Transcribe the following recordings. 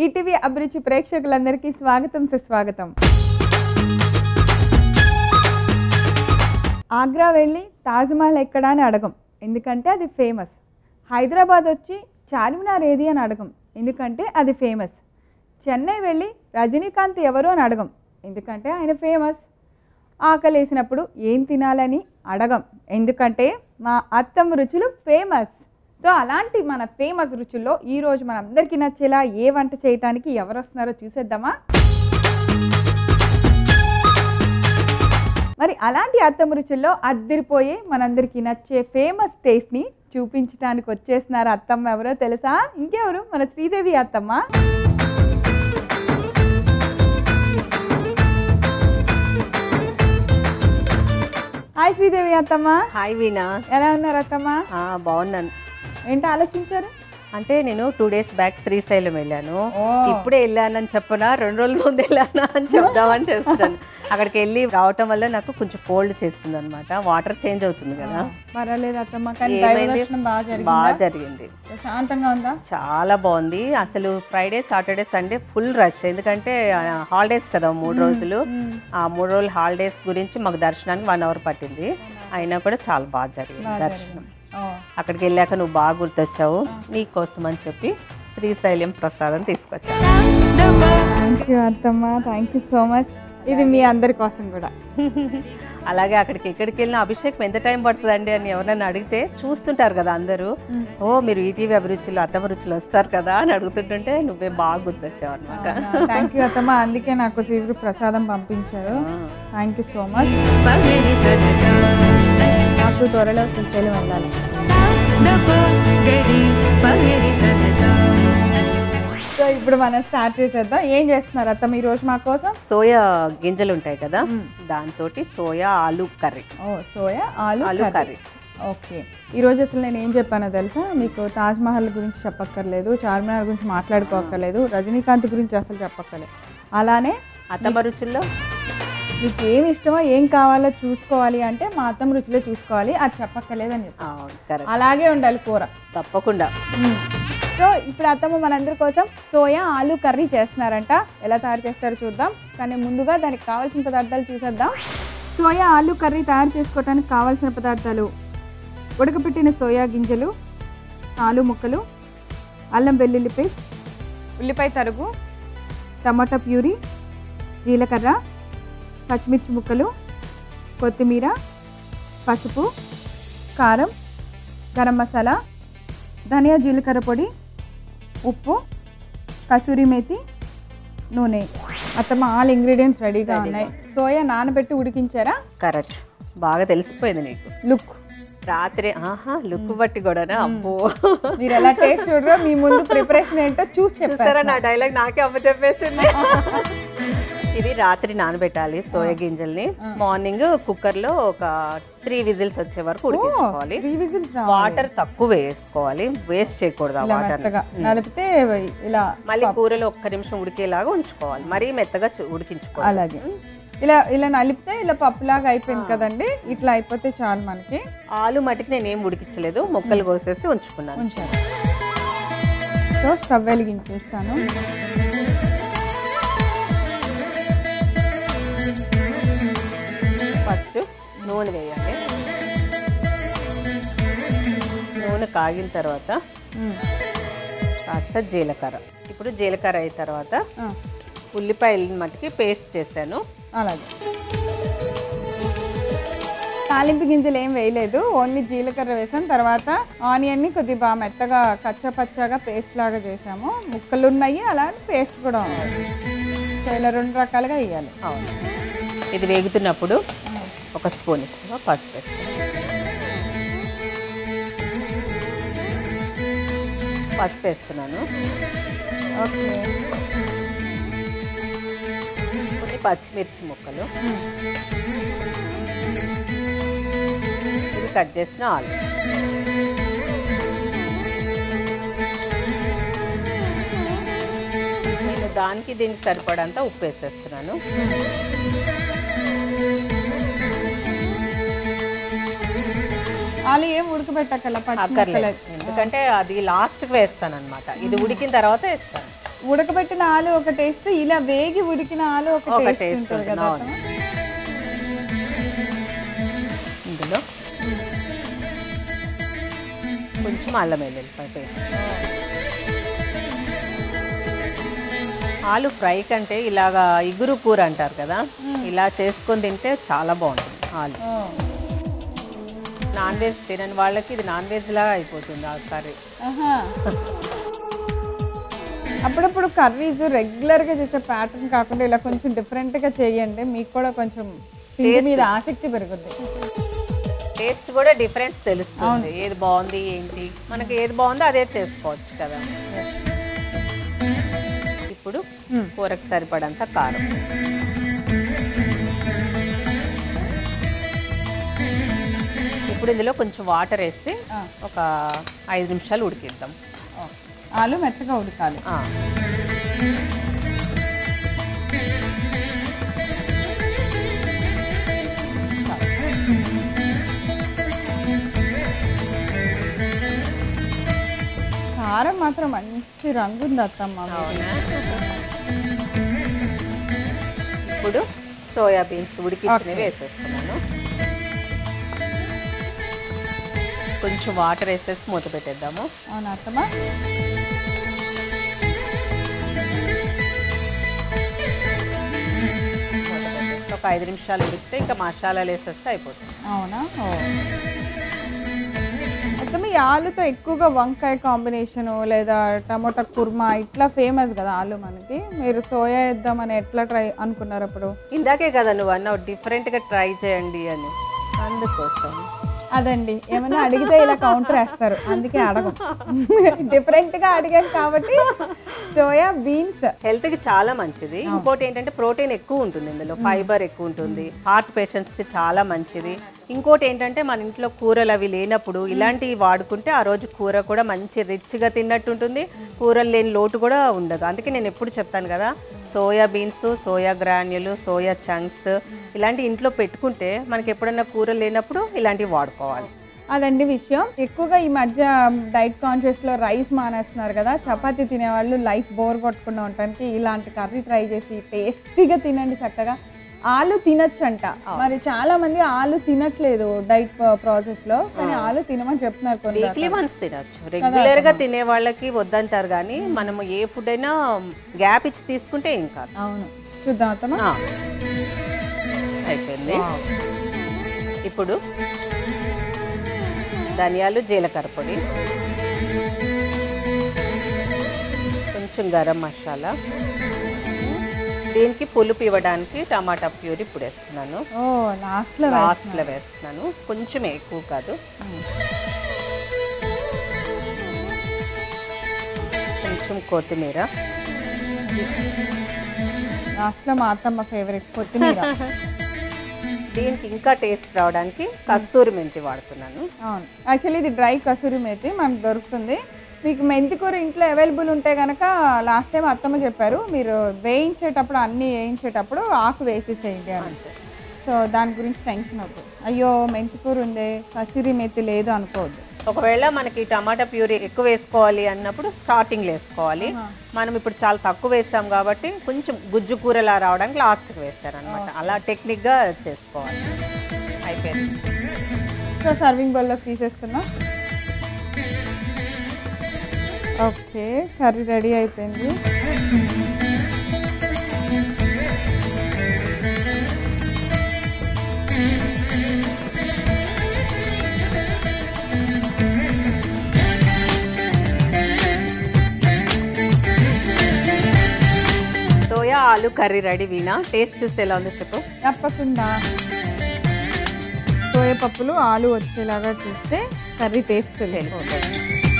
ETV అభిరుచి ప్రేక్షకులందరికీ స్వాగతం సుస్వాగతం ఆగ్రా వెళ్ళి తాజ్మహల్ ఎక్కడా అని అడగం ఎందుకంటే అది ఫేమస్ హైదరాబాద్ వచ్చి చార్మినార్ ఏది అని అడగం ఎందుకంటే అది ఫేమస్ చెన్నై వెళ్ళి రజనీకాంత్ ఎవరు అని అడగం ఎందుకంటే ఆయన ఫేమస్ ఆకలేసినప్పుడు ఏం తినాలని అడగం ఎందుకంటే మా అత్తమ్మ రుచులు ఫేమస్ సో అలాంటి మన ఫేమస్ రుచుల్లో ఈరోజు మన అందరికీ నచ్చేలా ఏ వంట చేయటానికి ఎవరు వస్తున్నారో చూసేద్దామా మరి అలాంటి అత్తమ్మ రుచుల్లో అద్దరిపోయే మనందరికీ నచ్చే ఫేమస్ టేస్ట్ని చూపించడానికి వచ్చేస్తున్నారు అత్తమ్మ ఎవరో తెలుసా ఇంకెవరు మన శ్రీదేవి అత్తమ్మ హాయ్ శ్రీదేవి అత్తమ్మ హాయ్ వీణా ఎలా ఉన్నారు అత్తమ్మ ఆ, బాగున్నాను ఏంటో ఆలోచించారు అంటే నేను టూ డేస్ బ్యాక్ శ్రీశైలం వెళ్ళాను ఓ. ఇప్పుడే వెళ్ళానని చెప్పనా రెండు రోజుల ముందు వెళ్ళానా అని చెప్దామని చేస్తున్నాను అక్కడికి వెళ్ళి రావటం వల్ల నాకు కొంచెం కోల్డ్ చేస్తుంది అనమాట వాటర్ చేంజ్ అవుతుంది కదా పర్వాలేదు అత్తమ్మ కానీ ఏమైంది? దైవ దర్శనం బాగా బాగా జరిగిందా జరిగింది ప్రశాంతంగా ఉందా చాలా బాగుంది అసలు Friday Saturday Sunday full rush ఎందుకంటే హాలిడేస్ కదా మూడు రోజులు ఆ మూడు రోజులు హాలిడేస్ గురించి మాకు దర్శనానికి వన్ అవర్ పట్టింది అయినా కూడా చాలా బాగా జరిగింది దర్శనం ఓ, అక్కడికి వెళ్ళాక నువ్వు బాగా గుర్తొచ్చావు నీకోసం అని చెప్పి శ్రీశైలం ప్రసాదం తీసుకొచ్చాను థ్యాంక్ యూ అత్తమ్మ థ్యాంక్ యూ సో మచ్ ఇది మీ అందరి కోసం కూడా అలాగే అక్కడికి ఎక్కడికి వెళ్ళినా అభిషేకం ఎంత టైం పడుతుందండి అని ఎవరైనా అడిగితే చూస్తుంటారు కదా అందరూ ఓ మీరు ఈటీవీ అభిరుచులు అత్తమ రుచులు వస్తారు కదా అని అడుగుతుంటుంటే నువ్వే బాగా గుర్తొచ్చావు అనమాట థ్యాంక్ యూ అత్తమ్మ అందుకే నాకు శివుడు ప్రసాదం పంపించారు థ్యాంక్ యూ సో మచ్ పగరి సదసా నాకు త్వరలో శ్రీశైలం వెళ్ళాలి దప గరి పగరి సదసా సో ఇప్పుడు మనం స్టార్ట్ చేసేద్దాం ఏం చేస్తున్నారు అత్తమ్మ ఈ రోజు మా కోసం సోయా గింజలు ఉంటాయి కదా దాంతో సోయా ఆలు కర్రీ ఓ సోయా ఆలు ఆలు కర్రీ కర్రీ ఓకే ఈ రోజు అసలు నేను ఏం చెప్పానో తెలుసా మీకు తాజ్ మహల్ గురించి చెప్పక్కర్లేదు చార్మినార్ గురించి మాట్లాడుకోక్కర్లేదు రజనీకాంత్ గురించి అసలు చెప్పక్కర్లేదు అలానే అత్తమ్మ రుచుల్లో మీకు ఏమి ఇష్టమో ఏం కావాలో చూసుకోవాలి అంటే మా అత్తమ్మ రుచిలో చూసుకోవాలి అది చెప్పక్కర్లేదు అని చెప్పి అవును, correct. అలాగే ఉండాలి కూర తప్పకుండా సో ఇప్పుడు అత్తమ్మ మనందరి కోసం సోయా ఆలు కర్రీ చేస్తున్నారంట ఎలా తయారు చేస్తారో చూద్దాం కానీ ముందుగా దానికి కావాల్సిన పదార్థాలు చూసేద్దాం సోయా ఆలు కర్రీ తయారు చేసుకోవడానికి కావాల్సిన పదార్థాలు ఉడకపెట్టిన సోయా గింజలు ఆలు ముక్కలు అల్లం వెల్లుల్లి పేస్ట్ ఉల్లిపాయ తరుగు టమాటా ప్యూరీ జీలకర్ర పచ్చిమిర్చి ముక్కలు కొత్తిమీర పసుపు కారం గరం మసాలా ధనియా జీలకర్ర పొడి ఉప్పు కసూరి మేతి నూనె అత్తమ్మ ఆల్ ఇంగ్రీడియంట్స్ రెడీగా ఉన్నాయి సోయా నానబెట్టి ఉడికించారా కరెక్ట్ బాగా తెలిసిపోయింది నీకు లుక్ రాత్రి ఆహా లుక్ బట్టి కూడానా అబ్బో మీరు ఎలా టేస్ట్ చూడరో మీ ముందు ప్రిపరేషన్ ఏంటో చూసి చెప్పారు చూసారా నా డైలాగ్ నాకే అమ్మ చెప్పేసింది ఇది రాత్రి నానబెట్టాలి సోయా గింజల్ని మార్నింగ్ కుక్కర్ లో ఒక త్రీ విజిల్స్ వచ్చే వరకు ఉడికించుకోవాలి త్రీ విజిల్స్ వాటర్ తక్కువ వేసుకోవాలి వేస్ట్ చేయకూడదు ఆ వాటర్ మెత్తగా నలిపితే ఇలా మళ్ళీ కూరలో ఒక్క నిమిషం ఉడికేలాగా ఉంచుకోవాలి మరీ మెత్తగా చు- ఉడికించుకోవాలి అలాగే ఇలా ఇలా నలిపితే ఇలా పప్పులాగా అయిపోయింది కదండి ఇట్లా అయిపోతే చాలు మనకి ఆలు మటుకు నేను ఏం ఉడికించలేదు ముక్కలు కోసేసి ఉంచుకున్నాను ఉంచాలి సో స్టవ్ వెలిగించేస్తాను ఫస్ట్ నూనె వేయాలి నూనె కాగిన తర్వాత మ్మ్. కాస్త జీలకర్ర ఇప్పుడు జీలకర్ర అయిన తర్వాత ఆ, ఉల్లిపాయలు మట్టుకి పేస్ట్ చేశాను అలాగే తాలింపు గింజలు ఏం వేయలేదు ఓన్లీ జీలకర్ర వేసాం తర్వాత ఆనియన్ని కొద్దిగా బాగా మెత్తగా కచ్చా పచ్చగా పేస్ట్ లాగా చేసాము ముక్కలు ఉన్నాయి అలాగే పేస్ట్ కూడా ఉంది సో ఇలా రెండు రకాలుగా వేయాలి అవును ఇది వేగుతున్నప్పుడు ఒక స్పూన్ ఇస్తాను పసుపు వేస్తాను పసుపు వేస్తున్నాను ఓకే కొన్ని పచ్చిమిర్చి ముక్కలు ఇది కట్ చేసిన ఆలు నేను దానికి దీనికి సరిపడంత ఉప్పు వేసేస్తున్నాను ఆలు ఏం ఉడకబెట్టకల పచ్చి అక్కర్లేదు ముక్కలే. ఎందుకంటే అది లాస్ట్కి వేస్తాను అనమాట ఇది ఉడికిన తర్వాత వేస్తాను ఉడకబెట్టిన ఆలు ఒక టేస్ట్ ఇలా వేగి ఉడికిన ఆలు ఒక ఒక టేస్ట్ టేస్ట్ ఉంటుంది ఉంటుంది కదా అవును ఇందులో కొంచెం అల్లం వెల్లుల్లిపాయ పేస్ట్ ఆలు ఫ్రై కంటే ఇలాగా ఇగురు కూర అంటారు కదా ఇలా చేసుకొని తింటే చాలా బాగుంటుంది ఆలు ఓ, నాన్ వెజ్ తినని వాళ్ళకి ఇది నాన్ వెజ్ లాగా అయిపోతుంది ఆ కర్రీ ఆహా. అప్పుడప్పుడు కర్రీస్ రెగ్యులర్ గా చేసే ప్యాటర్న్ కాకుండా ఇలా కొంచెం డిఫరెంట్ గా చేయండి మీకు కూడా కొంచెం తిండి మీద ఆసక్తి పెరుగుద్ది టేస్ట్ కూడా డిఫరెన్స్ తెలుస్తుంది ఏది బాగుంది ఏంటి మనకి ఏది బాగుందో అదే చేసుకోవచ్చు కదా ఇప్పుడు కూరకు సరిపడంత కారం ఇప్పుడు ఇందులో కొంచెం వాటర్ వేసి ఆ. ఒక ఐదు నిమిషాలు ఉడికిద్దాం ఓ, ఆలు మెత్తగా ఉడకాలి ఆ. కారం మాత్రం మంచి రంగు ఉంది అత్తమ్మ మీది. అవునా ఇప్పుడు సోయా బీన్స్ ఉడికించినవి వేసేస్తున్నాను కొంచెం వాటర్ వేసేసి మూత పెట్టేద్దాము అవునా అత్తమ్మ మూత పెట్టేసి ఒక ఐదు నిమిషాలు ఉడికితే ఇంకా మసాలాలు వేసేస్తే అయిపోతుంది అవునా ఓ. అత్తమ్మ ఈ ఆలుతో ఎక్కువగా వంకాయ కాంబినేషన్ లేదా టమోటా కుర్మా ఇట్లా ఫేమస్ కదా ఆలు మనకి మీరు సోయా వేద్దామని ఎట్లా ట్రై అనుకున్నారు అప్పుడు ఇందాకే కదా నువ్వు అన్నావు డిఫరెంట్గా ట్రై చేయండి అని అందుకోసం అదండి ఏమైనా అడిగితే ఇలా కౌంటర్ వేస్తారు అందుకే అడగం డిఫరెంట్ గా అడిగాను కాబట్టి సోయా బీన్స్ హెల్త్కి చాలా మంచిది ఇంకోటి ఏంటంటే ప్రోటీన్ ఎక్కువ ఉంటుంది ఇందులో ఫైబర్ ఎక్కువ ఉంటుంది హార్ట్ పేషెంట్స్కి చాలా మంచిది ఇంకోటి ఏంటంటే మన ఇంట్లో కూరలు అవి లేనప్పుడు ఇలాంటివి వాడుకుంటే ఆ రోజు కూర కూడా మంచి రిచ్గా తిన్నట్టు ఉంటుంది కూరలు లేని లోటు కూడా ఉండదు అందుకే నేను ఎప్పుడు చెప్తాను కదా soya beans soya granules soya chunks ఇలాంటి ఇంట్లో పెట్టుకుంటే మనకి ఎప్పుడైనా కూర లేనప్పుడు ఇలాంటివి వాడుకోవాలి అదండి విషయం ఎక్కువగా ఈ మధ్య డైట్ కాన్షియస్ లో రైస్ మానేస్తున్నారు కదా చపాతీ తినేవాళ్ళు లైఫ్ బోర్ కొట్టకుండా ఉండటానికి ఇలాంటి కర్రీ ట్రై చేసి టేస్టీగా తినండి చక్కగా ఆలు తినొచ్చంట మరి చాలా మంది ఆలు తినట్లేదు డైట్ ప్రాసెస్ లో కానీ ఆలు తినమని చెప్తున్నారు కొన్ని వీక్లీ వన్స్ తినొచ్చు రెగ్యులర్ గా తినే వాళ్ళకి వద్దంటారు కానీ మనము ఏ ఫుడ్ అయినా గ్యాప్ ఇచ్చి తీసుకుంటే ఏం కాదు అవును చూద్దాం అత్తమా ఆ. అయిపోయింది ఇప్పుడు ధనియాలు జీలకర్ర పొడి కొంచెం గరం మసాలా దీనికి పులుపు ఇవ్వడానికి టమాటా ప్యూరీ ఇప్పుడు వేస్తున్నాను ఓ లాస్ట్ లో లాస్ట్లో వేస్తున్నాను కొంచెం ఎక్కువ కాదు కొంచెం కొత్తిమీర లాస్ట్ లో మా అత్తమ్మ ఫేవరెట్ కొత్తిమీర దీనికి ఇంకా టేస్ట్ రావడానికి కస్తూరి మెంతి వాడుతున్నాను అవును యాక్చువల్లీ ఇది డ్రై కసూరి మేతి మనకు దొరుకుతుంది మీకు మెంతి కూర ఇంట్లో అవైలబుల్ ఉంటే కనుక లాస్ట్ టైం అత్తమ్మ చెప్పారు మీరు వేయించేటప్పుడు అన్నీ వేయించేటప్పుడు ఆకు వేసేసేయండి అని సో దాని గురించి టెన్షన్ అవుతుంది అయ్యో మెంతి కూర ఉంది కసూరి మేతి లేదు అనుకోవద్దు ఒకవేళ మనకి టమాటా ప్యూరీ ఎక్కువ వేసుకోవాలి అన్నప్పుడు స్టార్టింగ్లో వేసుకోవాలి మనం ఇప్పుడు చాలా తక్కువ వేసాం కాబట్టి కొంచెం గుజ్జు కూరలా రావడానికి లాస్ట్కి వేస్తారనమాట అలా టెక్నిక్గా చేసుకోవాలి అయిపోయింది సో సర్వింగ్ బౌల్లోకి తీసేసుకున్నాం ఓకే కర్రీ రెడీ అయిపోయింది సోయా ఆలు కర్రీ రెడీ వీణా టేస్ట్ చూసి ఎలా ఉందో చెప్పు తప్పకుండా సోయపప్పులు ఆలు వచ్చేలాగా చూస్తే కర్రీ టేస్ట్ తెలిసిపోతుంది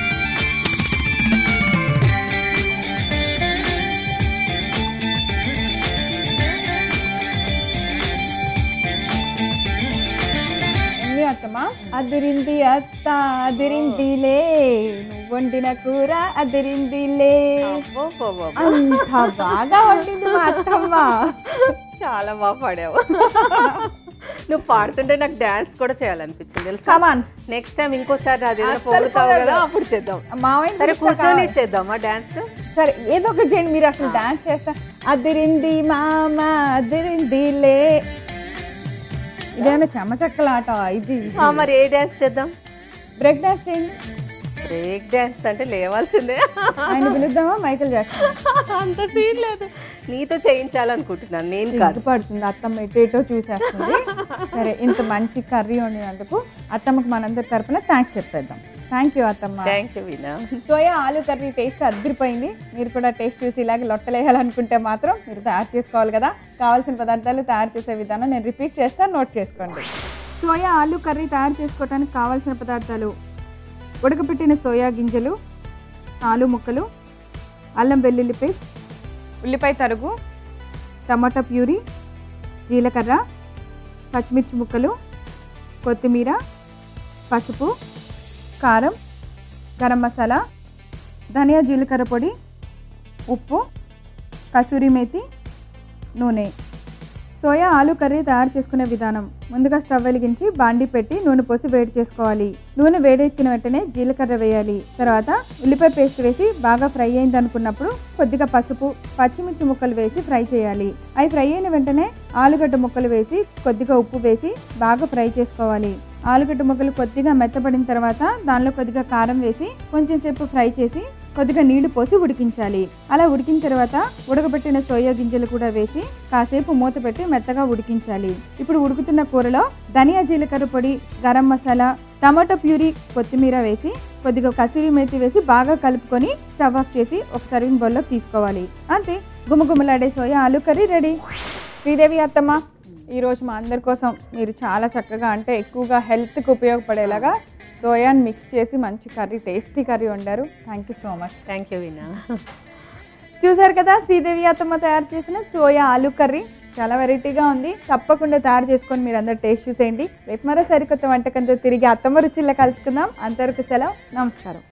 ఎన్ని అత్తమా అదిరింది అత్త అదిరిందిలే నువ్వు వండిన కూర అదిరిందిలే అబ్బో, పో, పో, పో. అంత బాగా వండింది మా అత్తమ్మ చాలా బాగా పడావు నువ్వు పాడుతుంటే నాకు డాన్స్ కూడా చేయాలనిపించింది తెలుసా కమాన్ నెక్స్ట్ టైం ఇంకోసారి అది ఏదైనా అస్సలు పొగుడుతావు పొగడదు. కదా అప్పుడు చేద్దాం మావయ్య సరే కూర్చొని చేద్దామా డాన్స్ సరే ఏదో ఒకటి చేయండి మీరు అసలు డాన్స్ చేస్తా అదిరింది మామ అదిరిందిలే ఇదేమైనా చెమ్మచక్కలాట ఇది మరి ఏ డాన్స్ చేద్దాం బ్రేక్ డాన్స్ చేయండి బ్రేక్ డాన్స్ అంటే లేవాల్సిందే ఆయన పిలుద్దామా మైకల్ జాక్సన్ అంత సీన్ లేదు నీతో చేయించాలనుకుంటున్నాను నేను కాదు పడుతుంది అత్తమ్మ ఎటు ఎటో చూసేస్తుంది సరే ఇంత మంచి కర్రీ వండినందుకు అత్తమ్మకు మనందరి తరపున థ్యాంక్స్ చెప్పేద్దాం థ్యాంక్ యూ అత్తమ్మ థ్యాంక్ యూ వీణా సోయా ఆలు కర్రీ టేస్ట్ అద్దరిపోయింది మీరు కూడా టేస్ట్ చూసి ఇలాగే లొట్టలేయాలనుకుంటే మాత్రం మీరు తయారు చేసుకోవాలి కదా కావాల్సిన పదార్థాలు తయారు చేసే విధానం నేను రిపీట్ చేస్తాను నోట్ చేసుకోండి సోయా ఆలు కర్రీ తయారు చేసుకోవడానికి కావాల్సిన పదార్థాలు ఉడకపెట్టిన సోయా గింజలు ఆలు ముక్కలు అల్లం వెల్లుల్లి పేస్ట్ ఉల్లిపాయ తరుగు టమాటా ప్యూరీ జీలకర్ర పచ్చిమిర్చి ముక్కలు కొత్తిమీర పసుపు కారం గరం మసాలా ధనియా జీలకర్ర పొడి ఉప్పు కసూరి మేతి నూనె సోయా ఆలు కర్రీ తయారు చేసుకునే విధానం ముందుగా స్టవ్ వెలిగించి బాండి పెట్టి నూనె పోసి వేడి చేసుకోవాలి నూనె వేడెక్కిన వెంటనే జీలకర్ర వేయాలి తర్వాత ఉల్లిపాయ పేస్ట్ వేసి బాగా ఫ్రై అయింది అనుకున్నప్పుడు కొద్దిగా పసుపు పచ్చిమిర్చి ముక్కలు వేసి ఫ్రై చేయాలి అవి ఫ్రై అయిన వెంటనే ఆలుగడ్డ ముక్కలు వేసి కొద్దిగా ఉప్పు వేసి బాగా ఫ్రై చేసుకోవాలి ఆలుగడ్డ ముక్కలు కొద్దిగా మెత్తబడిన తర్వాత దానిలో కొద్దిగా కారం వేసి కొంచెం సేపు ఫ్రై చేసి కొద్దిగా నీళ్లు పోసి ఉడికించాలి అలా ఉడికిన తర్వాత ఉడకబెట్టిన సోయా గింజలు కూడా వేసి కాసేపు మూత పెట్టి మెత్తగా ఉడికించాలి ఇప్పుడు ఉడుకుతున్న కూరలో ధనియా జీలకర్ర పొడి గరం మసాలా టమాటో ప్యూరీ కొత్తిమీర వేసి కొద్దిగా కసిరి మేతి వేసి బాగా కలుపుకొని స్టవ్ ఆఫ్ చేసి ఒక సర్వింగ్ బౌల్లో తీసుకోవాలి అంతే గుమగుమలాడే సోయా ఆలు కర్రీ రెడీ శ్రీదేవి అత్తమ్మ ఈరోజు మా అందరి కోసం మీరు చాలా చక్కగా అంటే ఎక్కువగా హెల్త్కి ఉపయోగపడేలాగా సోయాని మిక్స్ చేసి మంచి కర్రీ టేస్టీ కర్రీ వండారు thank you so much thank you Veena చూసారు కదా శ్రీదేవి అత్తమ్మ తయారు చేసిన సోయా ఆలు కర్రీ చాలా వెరైటీగా ఉంది తప్పకుండా తయారు చేసుకొని మీరు అందరు టేస్ట్ చూసేయండి రేపు మరో సరికొత్త వంటకంతో తిరిగి అత్తమ్మ రుచిలో కలుసుకుందాం అంతవరకు సెలవు నమస్కారం